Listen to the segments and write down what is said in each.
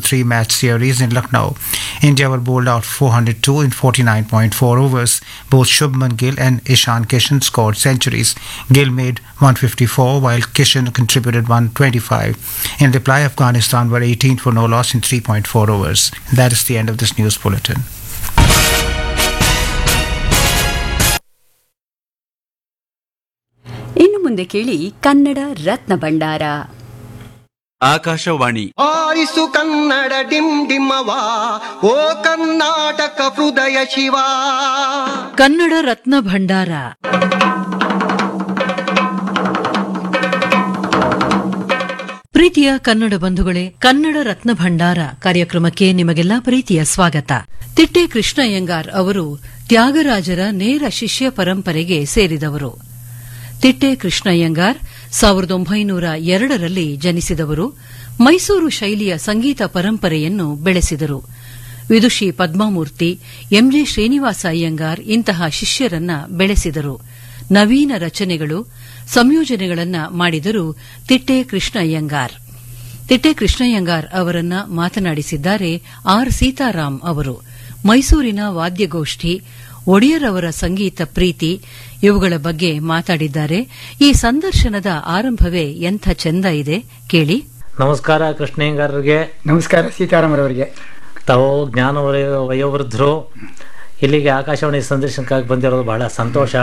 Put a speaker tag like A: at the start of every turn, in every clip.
A: three match series in Lucknow. India were bowled out 402 in 49.4 overs. Both Shubman Gill and Ishan Kishan scored centuries. Gill made 154 while Kishan contributed 125. In reply, Afghanistan were 18 for no loss in 3.4 overs. That is the end of this news bulletin.
B: ಇನ್ನು ಮುಂದೆ ಕೇಳಿ ಕನ್ನಡ ರತ್ನ ಭಂಡಾರ
C: ಆಕಾಶವಾಣಿ
D: ಆರಿಸು ಕನ್ನಡ ಡಿಮ್ ಡಿಮ್ಮವ ಓ ಕರ್ನಾಟಕ ಹೃದಯ ಶಿವ
E: ಕನ್ನಡ ರತ್ನ ಭಂಡಾರ ಪ್ರೀತಿಯ ಕನ್ನಡ ಬಂಧುಗಳೇ ಕನ್ನಡ ರತ್ನ ಭಂಡಾರ ಕಾರ್ಯಕ್ರಮಕ್ಕೆ ನಿಮಗೆಲ್ಲ ಪ್ರೀತಿಯ ಸ್ವಾಗತ ತಿಟ್ಟೆ ಕೃಷ್ಣಯ್ಯಂಗಾರ್ ಅವರು ತ್ಯಾಗರಾಜರ ನೇರ ಶಿಷ್ಯ ಪರಂಪರೆಗೆ ಸೇರಿದವರು ತಿಟ್ಟೆ ಕೃಷ್ಣಯ್ಯಂಗಾರ್ ಸಾವಿರದ ಒಂಬೈನೂರ ಎರಡರಲ್ಲಿ ಜನಿಸಿದವರು ಮೈಸೂರು ಶೈಲಿಯ ಸಂಗೀತ ಪರಂಪರೆಯನ್ನು ಬೆಳೆಸಿದರು ವಿದುಷಿ ಪದ್ಮಾಮೂರ್ತಿ ಎಂಜೆ ಶ್ರೀನಿವಾಸ ಅಯ್ಯಂಗಾರ್ ಇಂತಹ ಶಿಷ್ಯರನ್ನ ಬೆಳೆಸಿದರು ನವೀನ ರಚನೆಗಳು ಸಂಯೋಜನೆಗಳನ್ನ ಮಾಡಿದರು ತಿಟ್ಟೆ ಕೃಷ್ಣಯ್ಯಂಗಾರ್ ತಿಟ್ಟೆ ಕೃಷ್ಣಯ್ಯಂಗಾರ್ ಅವರನ್ನ ಮಾತನಾಡಿಸಿದ್ದಾರೆ ಆರ್ ಸೀತಾರಾಮ್ ಅವರು ಮೈಸೂರಿನ ವಾದ್ಯಗೋಷ್ಠಿ ಒಡೆಯರ್ ಅವರ ಸಂಗೀತ ಪ್ರೀತಿ ಇವುಗಳ ಬಗ್ಗೆ ಮಾತಾಡಿದ್ದಾರೆ ಈ ಸಂದರ್ಶನದ ಆರಂಭವೇ ಎಂಥ ಚೆಂದ ಇದೆ ಕೇಳಿ
F: ನಮಸ್ಕಾರ ಕೃಷ್ಣಯ್ಯಂಗಾರರಿಗೆ
G: ನಮಸ್ಕಾರ ಸೀತಾರಾಮರವರಿಗೆ
F: ತಾವು ಜ್ಞಾನ ವಯ- ವಯೋವೃದ್ಧರು ಇಲ್ಲಿಗೆ ಆಕಾಶವಾಣಿ ಸಂದರ್ಶನಕ್ಕಾಗಿ ಬಂದಿರೋದು ಬಹಳ ಸಂತೋಷ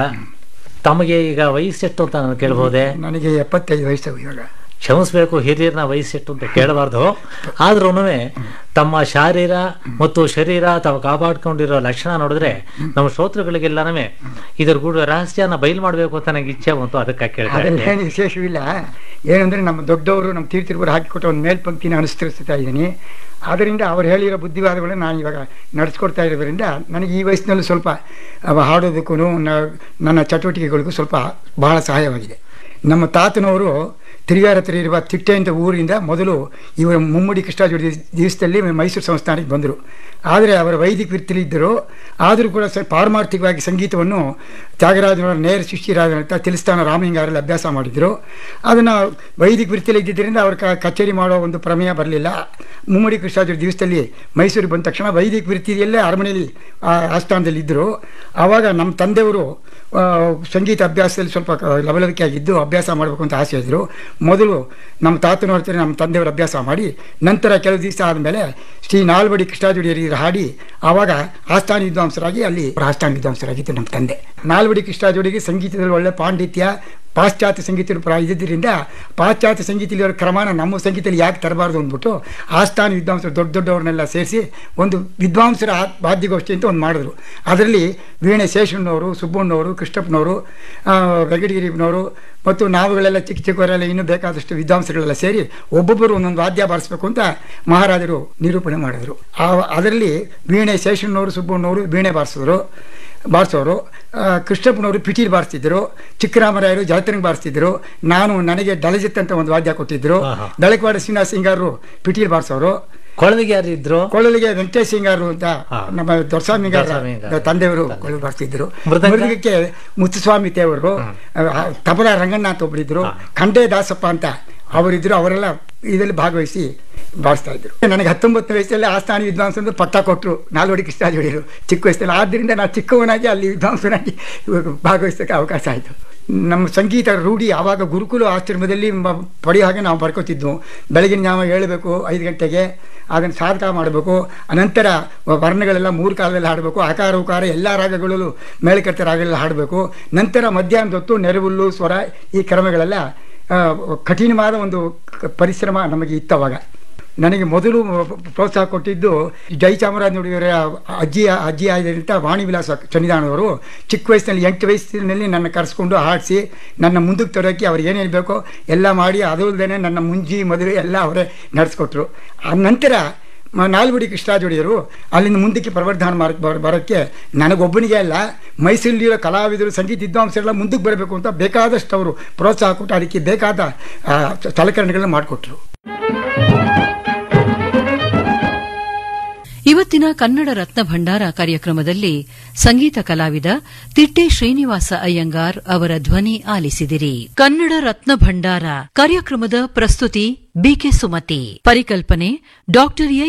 F: ತಮಗೆ ಈಗ ವಯಸ್ಸೆಷ್ಟು ಅಂತ ನಾನು ಕೇಳ್ಬೋದೆ
G: ನನಗೆ ಎಪ್ಪತ್ತೈದು ವಯಸ್ಸು ಇವಾಗ
F: ಕ್ಷಮಿಸಬೇಕು ಹಿರಿಯರನ್ನ ವಯಸ್ಸೆಟ್ಟು ಅಂತ ಕೇಳಬಾರ್ದು ಆದ್ರೂ ತಮ್ಮ ಶಾರೀರ ಮತ್ತು ಶರೀರ ತಾವು ಕಾಪಾಡ್ಕೊಂಡಿರೋ ಲಕ್ಷಣ ನೋಡಿದ್ರೆ ನಮ್ಮ ಶ್ರೋತೃಗಳಿಗೆಲ್ಲನೂ ಇದ್ರ ಕೂಡ ರಹಸ್ಯನ ಬಯಲು ಮಾಡಬೇಕು ಅಂತ ನನಗೆ ಇಚ್ಛೆ ಬಂತು ಅದಕ್ಕೆ ಕೇಳ್ತಾ
G: ಅದ್ರಲ್ಲಿ
F: ಇದ್ದೆ.
G: ಏನು ವಿಶೇಷವಿಲ್ಲ ಏನಂದ್ರೆ ನಮ್ಮ ದೊಡ್ಡವರು ನಮ್ಮ ತೀರ್ಥಿರುವರು ಹಾಕಿಕೊಟ್ಟ ಒಂದು ಮೇಲ್ಪಂಕ್ತಿನ ಅನುಸರಿಸ್ತಾ ಇದ್ದೀನಿ ಆದ್ದರಿಂದ ಅವ್ರು ಹೇಳಿರೋ ಬುದ್ಧಿವಾದಗಳನ್ನ ನಾನು ಇವಾಗ ನಡೆಸ್ಕೊಡ್ತಾ ಇರೋದ್ರಿಂದ ನನಗೆ ಈ ವಯಸ್ಸಿನಲ್ಲೂ ಸ್ವಲ್ಪ ಅವ ಹಾಡೋದಕ್ಕೂ ನನ್ನ ಚಟುವಟಿಕೆಗಳಿಗೂ ಸ್ವಲ್ಪ ಬಹಳ ಸಹಾಯವಾಗಿದೆ ನಮ್ಮ ತಾತನವರು ತಿರುಗಾರ ಹತ್ರ ಇರುವ ತಿಟ್ಟೆ ಅಂತ ಊರಿಂದ ಮೊದಲು ಇವರ ಮುಮ್ಮಡಿ ಕೃಷ್ಣಾಜೋಡಿ ದಿವಸದಲ್ಲಿ ಮೈಸೂರು ಸಂಸ್ಥಾನಕ್ಕೆ ಬಂದರು ಆದರೆ ಅವರ ವೈದಿಕ ವೃತ್ತಿಲಿದ್ದರು ಆದರೂ ಕೂಡ ಸ ಪಾರಮಾರ್ಥಿಕವಾಗಿ ಸಂಗೀತವನ್ನು ತ್ಯಾಗರಾಜನವರ ನೇರ ಶಿಷ್ಯರಾದಂಥ ತಿಲಿಸ್ತಾನ ರಾಮಲಿಂಗಾರಲ್ಲಿ ಅಭ್ಯಾಸ ಮಾಡಿದರು ಅದನ್ನು ವೈದಿಕ ವೃತ್ತಿಯಲ್ಲಿ ಇದ್ದಿದ್ದರಿಂದ ಅವ್ರ ಕ ಕಚೇರಿ ಮಾಡೋ ಒಂದು ಪ್ರಮೇಯ ಬರಲಿಲ್ಲ ಮುಮ್ಮಡಿ ಕೃಷ್ಣಾಜೋಡಿ ದಿವಸದಲ್ಲಿ ಮೈಸೂರಿಗೆ ಬಂದ ತಕ್ಷಣ ವೈದಿಕ ವೃತ್ತಿಯಲ್ಲೇ ಅರಮನೆಯಲ್ಲಿ ಆ ಆಸ್ಥಾನದಲ್ಲಿ ಇದ್ದರು ಆವಾಗ ನಮ್ಮ ತಂದೆಯವರು ಆ, ಸಂಗೀತ ಅಭ್ಯಾಸದಲ್ಲಿ ಸ್ವಲ್ಪ ಕ- ಲವಲವಿಕೆ ಆಗಿದ್ದು ಅಭ್ಯಾಸ ಮಾಡಬೇಕು ಅಂತ ಆಸೆ ಇದ್ದರು ಮೊದಲು ನಮ್ಮ ತಾತನ ಹತ್ರ ನಮ್ಮ ತಂದೆಯವರು ಅಭ್ಯಾಸ ಮಾಡಿ ನಂತರ ಕೆಲವು ದಿವಸ ಆದಮೇಲೆ ಶ್ರೀ ನಾಲ್ವಡಿ ಕೃಷ್ಣಾಜೋಡಿಯರಿಗೆ ಹಾಡಿ ಆವಾಗ ಆಸ್ಥಾನ ವಿದ್ವಾಂಸರಾಗಿ ಅಲ್ಲಿ ಆಸ್ಥಾನ ವಿದ್ವಾಂಸರಾಗಿದ್ದು ನಮ್ಮ ತಂದೆ ನಾಲ್ವಡಿ ಕೃಷ್ಣಾಜೋಡಿಗೆ ಸಂಗೀತದಲ್ಲಿ ಒಳ್ಳೆ ಪಾಂಡಿತ್ಯ ಪಾಶ್ಚಾತ್ಯ ಸಂಗೀತ ಪ್ರಾಯ ಇದ್ದಿದ್ದರಿಂದ ಪಾಶ್ಚಾತ್ಯ ಸಂಗೀತದಲ್ಲಿ ಕ್ರಮನ ನಮ್ಮ ಸಂಗೀತದಲ್ಲಿ ಯಾಕೆ ತರಬಾರ್ದು ಅಂದ್ಬಿಟ್ಟು ಆಸ್ಥಾನ ವಿದ್ವಾಂಸರು ದೊಡ್ಡ ದೊಡ್ಡವ್ರನ್ನೆಲ್ಲ ಸೇರಿಸಿ ಒಂದು ವಿದ್ವಾಂಸರ ಆ- ವಾದ್ಯಗೋಷ್ಠಿ ಅಂತ ಒಂದು ಮಾಡಿದ್ರು ಅದರಲ್ಲಿ ವೀಣೆ ಶೇಷಣ್ಣವರು ಸುಬ್ಬಣ್ಣವರು ಕೃಷ್ಣಪ್ಪನವರು ಆ, ವೆಂಕಟಗಿರಿನವರು ಮತ್ತು ನಾವುಗಳೆಲ್ಲ ಚಿಕ್ಕ ಚಿಕ್ಕವರೆಲ್ಲ ಇನ್ನೂ ಬೇಕಾದಷ್ಟು ವಿದ್ವಾಂಸಗಳೆಲ್ಲ ಸೇರಿ ಒಬ್ಬೊಬ್ಬರು ಒಂದೊಂದು ವಾದ್ಯ ಬಾರಿಸ್ಬೇಕು ಅಂತ ಮಹಾರಾಜರು ನಿರೂಪಣೆ ಮಾಡಿದ್ರು ಆ ಅದರಲ್ಲಿ ವೀಣೆ ಶೇಷಣ್ಣವರು ಸುಬ್ಬಣ್ಣವರು ವೀಣೆ ಬಾರಿಸಿದ್ರು ಬಾರಿಸೋರು ಆ, ಕೃಷ್ಣಪ್ಪನವರು ಪಿಟೀಲ್ ಬಾರಿಸ್ತಿದ್ರು ಚಿಕ್ಕರಾಮರಾಯರು ಜಾತ್ರೆಗೆ ಬಾರಿಸ್ತಿದ್ರು ನಾನು ನನಗೆ ಡಲಜಿತ್ ಅಂತ ಒಂದು ವಾದ್ಯ ಕೊಟ್ಟಿದ್ರು
F: ಆಹಾ.
G: ದಳಕವಾಡ ಶ್ರೀನಿವಾಸ ಸಿಂಗಾರರು ಪಿಟೀಲ್ ಬಾರಿಸೋರು
F: ಕೊಳವಿಗೆ ಯಾರು ಇದ್ರು
G: ಕೊಳ್ಳಲಿಗೆ ವೆಂಕಟೇಶ್ ಸಿಂಗಾರು ಅಂತ
F: ಹಾ.
G: ನಮ್ಮ ದೊರಸ್ವಾಮಿ
F: ದೊರೆಸ್ವಾಮಿ ಹಿಂಗಾರ.
G: ತಂದೆಯವರು ಕೊಳ್ಳು ಬಾರಿಸ್ತಿದ್ರು
F: ಮೃದಂಗ?
G: ಮೃದಂಗಕ್ಕೆ ಮುತ್ತುಸ್ವಾಮಿ ತೇವರು ತಬಲ ರಂಗಣ್ಣ ಅಂತ ಒಬ್ಬರಿದ್ರು ಖಂಡೇ ದಾಸಪ್ಪ ಅಂತ ಅವರಿದ್ರು ಅವರೆಲ್ಲ ಇದರಲ್ಲಿ ಭಾಗವಹಿಸಿ ಬಾರಿಸ್ತಾ ಇದ್ರು ನನಗೆ ಹತ್ತೊಂಬತ್ತು ವಯಸ್ಸಲ್ಲಿ ಆಸ್ಥಾನ ವಿದ್ವಾಂಸರು ಪಟ್ಟ ಕೊಟ್ಟರು ನಾಲ್ವಡಿ ಕೃಷ್ಣಾಜೋಡಿರು ಚಿಕ್ಕ ವಯಸ್ಸಲ್ಲಿ ಆದ್ದರಿಂದ ನಾನು ಚಿಕ್ಕವನಾಗಿ ಅಲ್ಲಿ ವಿದ್ವಾಂಸನಾಗಿ ಭಾಗವಹಿಸೋಕ್ಕೆ ಅವಕಾಶ ಆಯಿತು ನಮ್ಮ ಸಂಗೀತ ರೂಢಿ ಆವಾಗ ಗುರುಕುಲ ಆಶ್ರಮದಲ್ಲಿ ಮ- ಪಡೆಯೋ ಹಾಗೆ ನಾವು ಬರ್ಕೋತಿದ್ವು ಬೆಳಗಿನ ಜಾವ ಹೇಳಬೇಕು ಐದು ಗಂಟೆಗೆ ಅದನ್ನು ಸಾಧಕ ಮಾಡಬೇಕು ಅನಂತರ ವರ್ಣಗಳೆಲ್ಲ ಮೂರು ಕಾಲದಲ್ಲಿ ಹಾಡಬೇಕು ಆಕಾರ ಉಕಾರ ಎಲ್ಲ ರಾಗಗಳಲ್ಲೂ ಮೇಳಕರ್ತ ರಾಗಗಳೆಲ್ಲ ಹಾಡಬೇಕು ನಂತರ ಮಧ್ಯಾಹ್ನದ ಹೊತ್ತು ನೆರವುಲ್ಲು ಸ್ವರ ಈ ಕ್ರಮಗಳೆಲ್ಲ ಆ, ಕಠಿಣವಾದ ಒಂದು ಕ- ಪರಿಶ್ರಮ ನಮಗೆ ಇತ್ತು ಅವಾಗ ನನಗೆ ಮೊದಲು ಪ್ರೋತ್ಸಾಹ ಕೊಟ್ಟಿದ್ದು ಜಯಚಾಮರಾಜ ನುಡಿಯವರ ಅಜ್ಜಿ ಅಜ್ಜಿ ಆಗಿದ್ದಂಥ ವಾಣಿ ವಿಲಾಸ ಸನ್ನಿಧಾನದವರು ಚಿಕ್ಕ ವಯಸ್ಸಿನಲ್ಲಿ ಎಂಟು ವಯಸ್ಸಿನಲ್ಲಿ ನನ್ನ ಕರೆಸ್ಕೊಂಡು ಹಾಡಿಸಿ ನನ್ನ ಮುಂದಕ್ಕೆ ತರೋಕ್ಕೆ ಅವ್ರಿಗೆ ಏನೇನು ಬೇಕೋ ಎಲ್ಲ ಮಾಡಿ ಅದಲ್ಲದೆ ನನ್ನ ಮುಂಜಿ ಮದುವೆ ಎಲ್ಲ ಅವರೇ ನಡೆಸ್ಕೊಟ್ರು ಆ ನಂತರ ಮ- ನಾಲ್ಗುಡಿ ಕೃಷ್ಣಾಜೋಡಿಯರು ಅಲ್ಲಿಂದ ಮುಂದಕ್ಕೆ ಪ್ರವರ್ಧನ ಮಾರ್ ಬರ- ಬರೋಕ್ಕೆ ನನಗೊಬ್ಬನಿಗೆ ಅಲ್ಲ ಮೈಸೂರಿಲಿರೋ ಕಲಾವಿದರು ಸಂಗೀತ ವಿದ್ವಾಂಸರೆಲ್ಲ ಮುಂದಕ್ಕೆ ಬರಬೇಕು ಅಂತ ಬೇಕಾದಷ್ಟು ಅವರು ಪ್ರೋತ್ಸಾಹ ಕೊಟ್ಟು ಅದಕ್ಕೆ ಬೇಕಾದ ಆ, ಸಲಕರಣೆಗಳನ್ನ ಮಾಡಿಕೊಟ್ರು
E: ಇವತ್ತಿನ ಕನ್ನಡ ರತ್ನ ಭಂಡಾರ ಕಾರ್ಯಕ್ರಮದಲ್ಲಿ ಸಂಗೀತ ಕಲಾವಿದ ತಿಟ್ಟೆ ಶ್ರೀನಿವಾಸ ಅಯ್ಯಂಗಾರ್ ಅವರ ಧ್ವನಿ ಆಲಿಸಿದಿರಿ ಕನ್ನಡ ರತ್ನ ಭಂಡಾರ ಕಾರ್ಯಕ್ರಮದ ಪ್ರಸ್ತುತಿ ಬಿಕೆ ಸುಮತಿ ಪರಿಕಲ್ಪನೆ ಡಾಕ್ಟರ್ ಎ